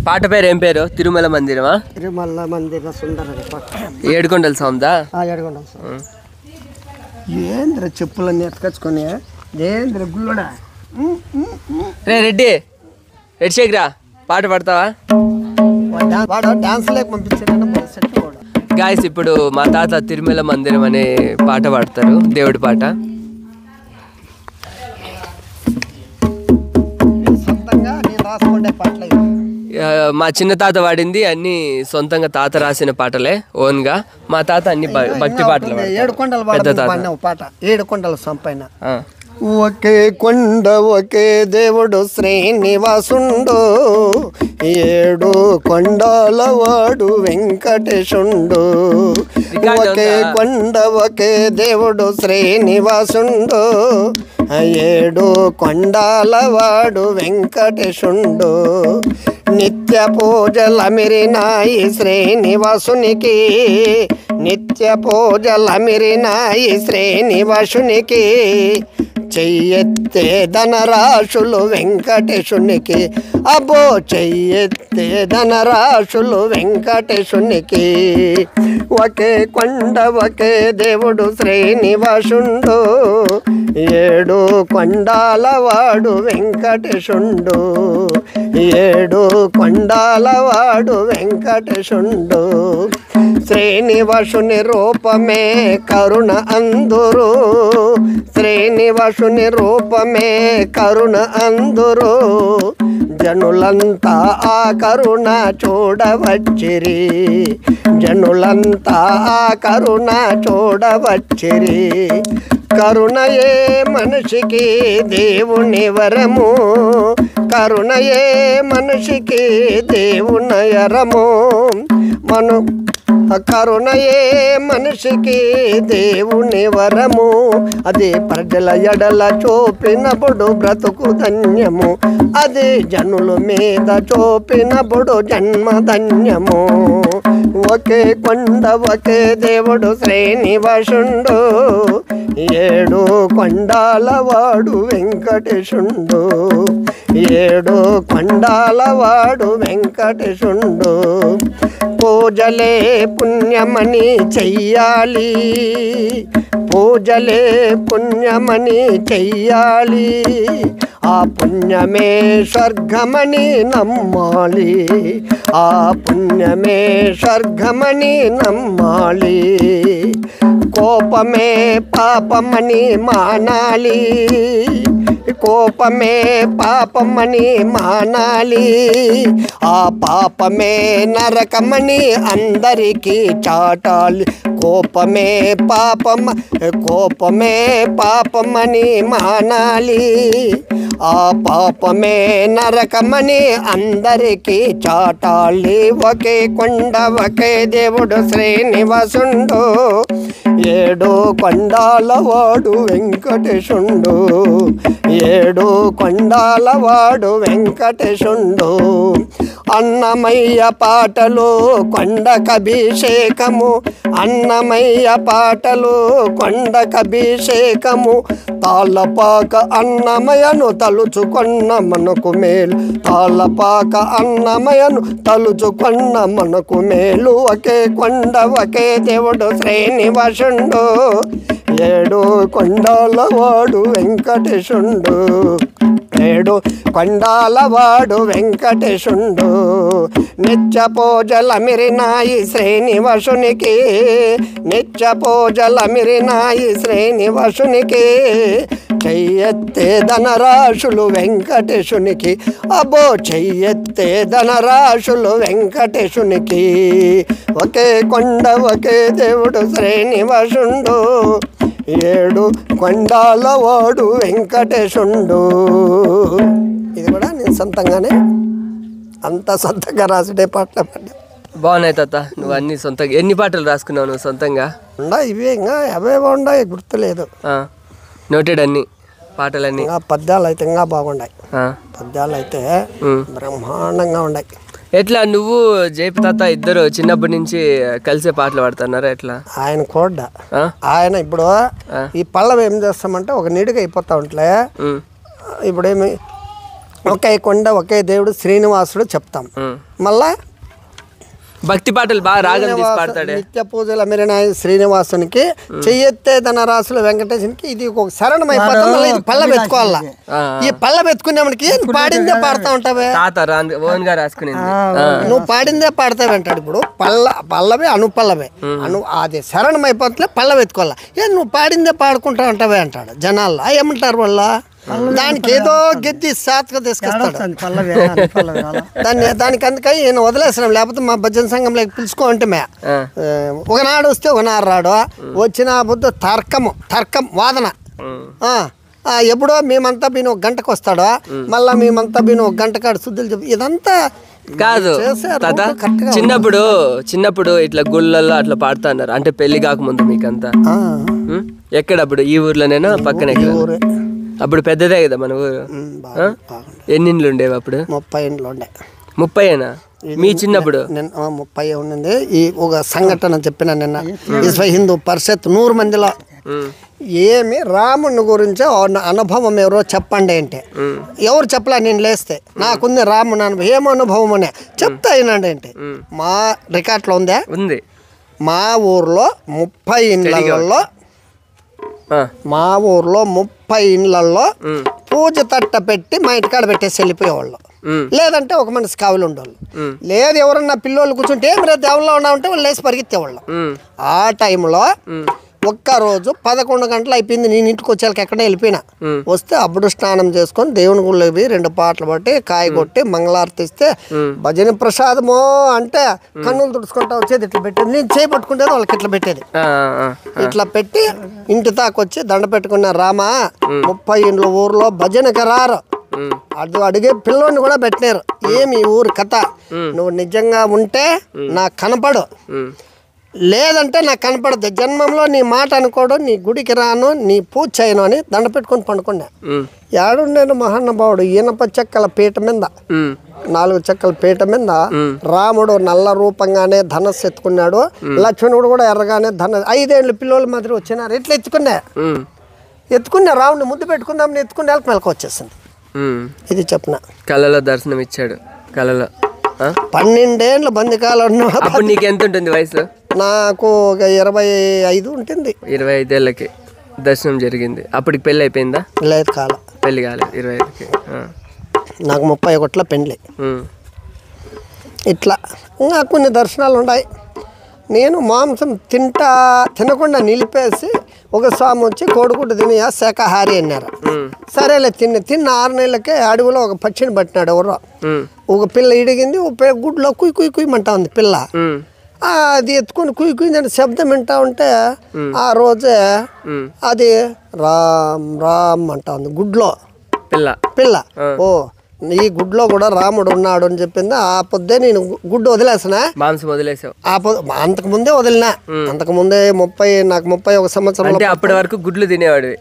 పాట పేరు ఏం పేరు తిరుమల మందిరమా తిరుమల మందిర సుందర పాట ఏడుకొండల సౌందా అడగండి సార్ ఏంద్ర చెప్పులన్నీ ఎత్తుకొచ్చుకొని ఏంద్ర గుళ్ళడా రే రెడ్డి రెడ్ షేక్ రా పాట పాడతావా వాడు డాన్స్ లేక పంపించాడు సెట్ కూడా గాయస్ ఇప్పుడు మా తాత తిరుమల మందిరం అనే పాట పాడతారు దేవుడి పాట సొంతంగా నేను రాసుకుంటే పాటలు ఇవి. ఆ, మా చిన్న తాత పాడింది అన్ని సొంతంగా తాత రాసిన పాటలే ఓన్ గా మా తాత అన్ని భ- భక్తి పాటలు ఏడు పాడతారు. కొండల పెద్ద తాత పాడినావు పాట ఏడు కొండల సంపైన ఆ. ఒకే కొండ ఒకే దేవుడు శ్రీనివాసుండు ఏడు కొండల వాడు వెంకటేశుండు రికార్డు ఒకే ఉందా? కొండ ఒకే దేవుడు శ్రీనివాసుండు ఏడు కొండాల వాడు వెంకటేశుండు నిత్య పూజలమిరినాయి శ్రీనివాసునికి నిత్య పూజలమిరినాయి శ్రీనివాసునికి చెయ్యెత్తే ధనరాశులు వెంకటేశునికి అబ్బో చెయ్యెత్తే ధనరాశులు వెంకటేశునికి ఒకే కొండ ఒకే దేవుడు శ్రీనివాసుండు ఏడు కొండాల వాడు వెంకటేశుండు ఏడు కొండాల వాడు వెంకటేశుండు శ్రీనివాసుని రూపమే కరుణ అందురు శ్రీనివాసుని రూపమే కరుణ అందురు జనులంతా ఆ కరుణ చూడవచ్చిరి జనులంతా ఆ కరుణ చూడవచ్చిరి కరుణయే మనిషికి దేవుని వరము కరుణయే మనిషికి దేవునయరము మను కరుణయే మనిషికి దేవుని వరము అది ప్రజల ఎడల చూపినప్పుడు బ్రతుకు ధన్యము అది జనుల మీద చూపినప్పుడు జన్మ ధన్యము ఒకే కొండ ఒకే దేవుడు శ్రీనివాసుండు ఏడు కొండాల వాడు వెంకటేశుండు ఏడు కొండాల వాడు వెంకటేశుండు పూజలే పుణ్యమని చెయ్యాలి పూజలే పుణ్యమని చెయ్యాలి ఆ పుణ్యమే స్వర్గమని నమ్మాలి ఆ పుణ్యమే స్వర్గమని నమ్మాలి కోపమే పాపమని మానాలి కోపమే పాపమని మానాలి ఆ పాపమే నరకమని అందరికీ చాటాలి కోపమే పాపమ కోపమే పాపమని మానాలి ఆ పాపమే నరకమని అందరికీ చాటాలి ఒకే కొండ ఒకే దేవుడు శ్రీనివాసుండు ఏడు కొండాల వాడు వెంకటేశుండు ఏడు కొండాల వాడు వెంకటేశుండు అన్నమయ్య పాటలు కొండకభిషేకము అన్నమయ్య పాటలు కొండకభిషేకము తాళ్ళపాక అన్నమయను తలుచుకొన్న మనకు మేలు తాళ్ళపాక అన్నమయను తలుచుకొన్న మనకు మేలు ఒకే కొండ ఒకే దేవుడు శ్రీనివాసుండు ఏడు కొండాల వాడు వెంకటేశుండు ఏడు కొండాల వాడు వెంకటేశుండు నిత్య పూజలమిరినాయి శ్రీనివాసునికి నిత్య పూజలమిరినాయి శ్రీనివాసునికి చెయ్యెత్తే ధనరాశులు వెంకటేశునికి అబ్బో చెయ్యెత్తే ధనరాశులు వెంకటేశునికి ఒకే కొండ ఒకే దేవుడు శ్రీనివాసుండు ఏడు కొండాల వాడు వెంకటేశుండు ఇది కూడా నేను సొంతంగానే అంత సొంతంగా రాసుడే పాటలు పడ్డా బాగున్నాయి తాత నువ్వు అన్ని సొంతంగా ఎన్ని పాటలు రాసుకున్నావు నువ్వు సొంతంగా ఉండా ఇవే ఇంకా అవే బాగుండాయి గుర్తులేదు నోటెడ్ అన్ని పాటలన్నీ ఇంకా పద్యాలు అయితే ఇంకా బాగుండాయి ఆ. పద్యాలు అయితే ఉమ్. బ్రహ్మాండంగా ఉన్నాయి ఎట్లా నువ్వు జయపు తాత ఇద్దరు చిన్నప్పటి నుంచి కలిసే పాటలు పాడుతున్నారా ఎట్లా ఆయన కూడా ఆ? ఆయన ఇప్పుడు ఈ పళ్ళం ఏం చేస్తామంటే ఒక నీటిగా అయిపోతా ఉంటలే ఉమ్. ఇప్పుడేమి ఒకే కొండ ఒకే దేవుడు శ్రీనివాసుడు చెప్తాం ఉమ్. మళ్ళా భక్తి పాటలు బాగా రాగం తీసి పాడతాడే నిత్య పూజల మెరినాయ శ్రీనివాసునికి చెయ్యెత్తే ధన రాసుల వెంకటేశునికి ఇది ఒక శరణం అయిపోతాం మళ్ళీ ఇది పళ్ళ పెట్టుకోవాలా ఆ. ఈ పళ్ళ పెట్టుకునేమనికి ఏం పాడిందే పాడుతా ఉంటావే తాత రాన్ ఓన్ గా రాసుకునేది నువ్వు పాడిందే పాడతావంటాడు ఇప్పుడు పల్ల పల్లవే అనుపల్లవే అను అది శరణం అయిపోతే పళ్ళ వెతుకోవాలా ఏ నువ్వు పాడిందే పాడుకుంటా ఉంటావే అంటాడు జనాల్లో ఆ ఏమంటారు వాళ్ళ దానికి ఏదో గెద్ది సాత్గా తీసుకొస్తాడు దాన్ని దానికి అందుకని ఈయన వదిలేసినాం లేకపోతే మా భజన సంఘంలోకి పిలుచుకో అంటే మే ఆ. ఆ, ఒకనాడు వస్తే ఒకనాడు రాడు వచ్చిన బుద్ధ తర్కము తర్కం వాదన ఉమ్. ఆ, ఆ, ఎప్పుడో మేమంతా బీను ఒక గంటకు వస్తాడు మళ్ళా మేమంతా బీను ఒక గంట కాడు శుద్ధులు చెప్పి ఇదంతా కాదు చేశారు, తాత ఊరికే కరెక్ట్గా చిన్నప్పుడు చిన్నప్పుడు ఇట్లా గుళ్ళల్లో అట్లా పాడుతా అన్నారు అంటే పెళ్లి కాకముందు మీకంతా ఆ, ఉమ్? ఎక్కడ అప్పుడు ఈ ఊర్లోనేనా పక్కన ఎక్కడ ఊరే. అప్పుడు పెద్దదే కదా మన ఊరు ఉమ్, ఆ? బాగా బాగుంది ఎన్ని ఇండ్లు ఉండేవి అప్పుడు ముప్పై ఇండ్లు ఉండే ముప్పై అయినా మీ చిన్నప్పుడు నిన్న ఆ, ముప్పై ఉండింది ఈ ఒక సంఘటన చెప్పిన నిన్న విశ్వ హిందూ పరిషత్ నూరు మందిలో ఉమ్. ఏమి రాముని గురించి ఆ అనుభవం ఎవరో చెప్పండి అంటే ఎవరు చెప్పలే నేను లేస్తే నాకుంది రాముని అనుభవం ఏం అనుభవం అనే చెప్తా అయినండి అంటే మా రికార్డులో ఉందే ఉంది మా ఊర్లో ముప్పై ఇండ్లలో ఆ. మా ఊర్లో ముప్పై ఇండ్లలో ఉమ్. పూజ తట్ట పెట్టి మా ఇంటికాడ పెట్టేసి వెళ్ళిపోయేవాళ్ళు ఉమ్. లేదంటే ఒక మనిషి కావులు ఉండేవాళ్ళు లేదు ఎవరన్నా పిల్లోళ్ళు కూర్చుంటే ఏం రేపు దేవుల్లో ఉన్నామంటే వాళ్ళు లేచి పరిగెత్తేవాళ్ళు ఉమ్. ఆ టైంలో ఒక్కరోజు పదకొండు గంటలు అయిపోయింది నేను ఇంటికి వచ్చేళ్ళకి ఎక్కడ వెళ్ళిపోయినా మ్. వస్తే అప్పుడు స్నానం చేసుకొని దేవుని గుళ్ళకి పోయి రెండు పాటలు పట్టి కాయ కొట్టి మంగళారతి ఇస్తే భజన ప్రసాదమో అంటే కన్నులు తుడుచుకుంటా వచ్చేది ఇట్లా పెట్టేది నేను చేపట్టుకుంటేది వాళ్ళకి ఇట్లా పెట్టేది ఆ, ఆ, ఇట్లా పెట్టి ఇంటి దాకొచ్చి దండ పెట్టుకున్న రామా ముప్పై ఇండ్ల ఊర్లో భజనకి రారు ఉమ్. అది అడిగే పిల్లోని కూడా పెట్టినారు ఏమి ఈ ఊరు కథ నువ్వు నిజంగా ఉంటే నాకు కనపడు ఉమ్. లేదంటే నాకు కనపడదు జన్మంలో నీ మాట అనుకోడు నీ గుడికి రాను నీ పూజ చేయను అని దండ పెట్టుకొని పండుకున్నా ఉమ్. ఏడుండేను మహానుభావుడు ఈనప చెక్కల పీట మీద ఉమ్. నాలుగు చెక్కల పీట మీద రాముడు నల్ల రూపంగానే ధనస్సు ఎత్తుకున్నాడు లక్ష్మణుడు కూడా ఎర్రగానే ధన ఐదేళ్ళు పిల్లల మాదిరి వచ్చినారు ఎట్లా ఎత్తుకున్నా ఉమ్. ఎత్తుకున్నా రాముడిని ముద్దు పెట్టుకుందామని ఎత్తుకునే వాళ్ళకి మెలకు వచ్చేసింది ఉమ్. ఇది చెప్పిన కళలో దర్శనం ఇచ్చాడు కళలో ఆ? పన్నెండేళ్ళ బందికాలం ఉన్న అప్పుడు నీకు ఎంత ఉంటుంది వయసు నాకు ఒక ఇరవై ఐదు ఉంటుంది ఇరవై ఐదేళ్ళకి దర్శనం జరిగింది అప్పటికి పెళ్ళి అయిపోయిందా లేదు కాల పెళ్ళి కాలేదు ఇరవై ఐదుకి ఆ. నాకు ముప్పై ఒకటిలో పెండ్లి ఉమ్. ఇట్లా ఇంకా కొన్ని దర్శనాలు ఉన్నాయి నేను మాంసం తింటా తినకుండా నిలిపేసి ఒక స్వామి వచ్చి కోడిగుడ్డు తిని శాకాహారి అన్నారు ఉమ్. సరేలే తిన్న తిన్న ఆరు నెలలకే అడవిలో ఒక పక్షిని పట్టినాడు ఎవరో ఉమ్. ఒక పిల్ల ఇడిగింది ఒక పి- గుడ్లో కుయ్ కుయ్ కుయ్యమంటా ఉంది పిల్ల ఉమ్. ఆ, అది ఎత్తుకొని కుయ్ కుయ్ అని శబ్దం వింటా ఉంటే ఆ రోజే ఉమ్. అది రామ్ రామ్ అంటా ఉంది గుడ్లో పిల్ల పిల్ల ఓ ఈ గుడ్లో కూడా రాముడు ఉన్నాడు అని చెప్పింది ఆ పొద్దే నేను గు- గుడ్డు వదిలేసిన మాంసం వదిలేసావు ఆ పొద్దు అంతకు ముందే వదిలినా అంతకు ముందే ముప్పై నాకు ముప్పై ఒక సంవత్సరం అంటే అప్పటి వరకు గుడ్లు తినేవాడివి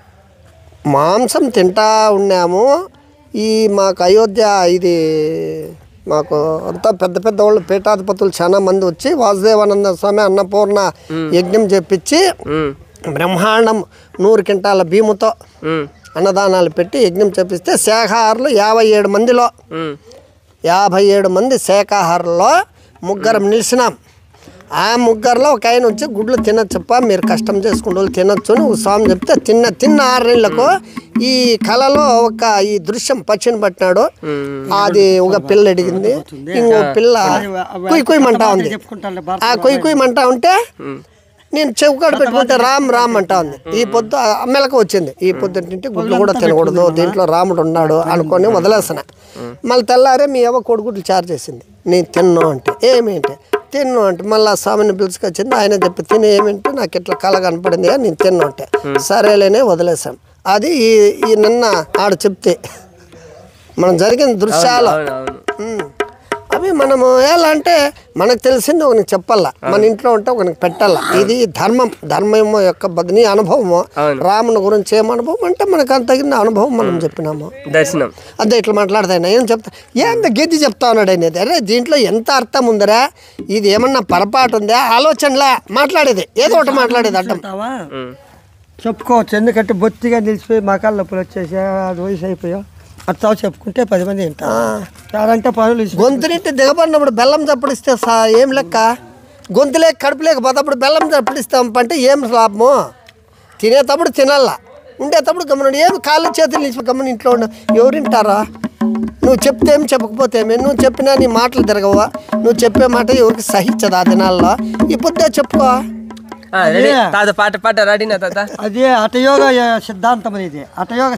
మాంసం తింటా ఉన్నాము ఈ మాకు అయోధ్య ఇది మాకు అంతా పెద్ద పెద్ద వాళ్ళు పీఠాధిపతులు చాలా మంది వచ్చి వాసుదేవానంద స్వామి అన్నపూర్ణ యజ్ఞం చెప్పించి ఉమ్. బ్రహ్మాండం నూరు కింటాల భీముతో ఉమ్. అన్నదానాలు పెట్టి యజ్ఞం చేపిస్తే శాఖాహారులు యాభై ఏడు మందిలో ఉమ్. యాభై ఏడు మంది శాఖాహారుల్లో ముగ్గురం నిలిచినాం ఆ ముగ్గురులో ఒక ఆయన వచ్చి గుడ్లు తినచ్చప్ప మీరు కష్టం చేసుకుంటూ వాళ్ళు తినొచ్చు అని ఒక స్వామి చెప్తే తిన్న తిన్న ఆరు నెలలకు ఈ కళలో ఒక ఈ దృశ్యం పచ్చిని పట్టినాడు అది ఒక పిల్ల అడిగింది ఇంకో పిల్ల కుయ్ కుయ్యమంటా ఉంది ఆ కుయ్ కుయ్యమంటా ఉంటే నేను చెవుకాడు పెట్టుకుంటే రామ్ రామ్ అంటా ఉంది ఈ పొద్దు ఆ మెలకు వచ్చింది ఈ పొద్దు తింటే గుడ్లు కూడా తినకూడదు దీంట్లో రాముడు ఉన్నాడు అనుకొని వదిలేసిన మళ్ళీ తెల్లారే మీ అవ్వ కొడుకుట్లు చార్జ్ చేసింది నేను తిన్ను అంటే ఏమేంటి తిన్ను అంటే మళ్ళీ ఆ స్వామిని పిలుచుకొచ్చింది ఆయన చెప్పి తిని ఏమింటే నాకు ఇట్లా కళ కనపడింది అని నేను తిన్ను అంటే సరేలేనే వదిలేసాం అది ఈ ఈ నిన్న ఆడ చెప్తే మనం జరిగిన దృశ్యాలు అవునవును ఉమ్. అవి మనము ఎలా అంటే మనకు తెలిసింది ఒకనికి చెప్పాలా మన ఇంట్లో ఉంటే ఒకనికి పెట్టాలా ఇది ధర్మం ధర్మం యొక్క బదిని అనుభవము అవును. రాముని గురించి ఏం అనుభవం అంటే మనకు అంత తగిన అనుభవం మనం చెప్పినాము దర్శనం అదే ఇట్లా మాట్లాడతాయి ఏం చెప్తా ఏంత గెద్ది చెప్తా ఉన్నాడు అనేది అరే దీంట్లో ఎంత అర్థం ఉందరా ఇది ఏమన్నా పొరపాటు ఉందా ఆలోచనలా మాట్లాడేది ఏదో ఒకటి మాట్లాడేది అడ్డం చెప్తావా ఉమ్. చెప్పుకోవచ్చు ఎందుకంటే బొత్తిగా నిలిచిపోయి మకాళ్ళ నొప్పులు వచ్చేసి అది వయసు అయిపోయావు అట్లా చెప్పుకుంటే పది మంది వింటారు ఏడంటే పనులు ఇసి- గొంతు నింటి దిగబడినప్పుడు బెల్లం చప్పడిస్తే సా ఏం లెక్క గొంతు లేక కడుపు లేక పోతప్పుడు బెల్లం చప్పడిస్తాం అంటే ఏం లాభము తినేటప్పుడు తినాలా ఉండేటప్పుడు గమనండి ఏం కాళ్ళు చేతులు నిలిచి గమని ఇంట్లో ఉండ ఎవరు వింటారా నువ్వు చెప్తే ఏం చెప్పకపోతే ఏమి నువ్వు చెప్పినా నీ మాటలు తిరగవా నువ్వు చెప్పే మాట ఎవరికి సహించదు ఆ దినాల్లో ఈ పొద్దే చెప్పుకో ఆ, రెడీ తాత పాట పాట రెడీనా తాత అది హఠయోగ సిద్ధాంతం ఇది హఠయోగ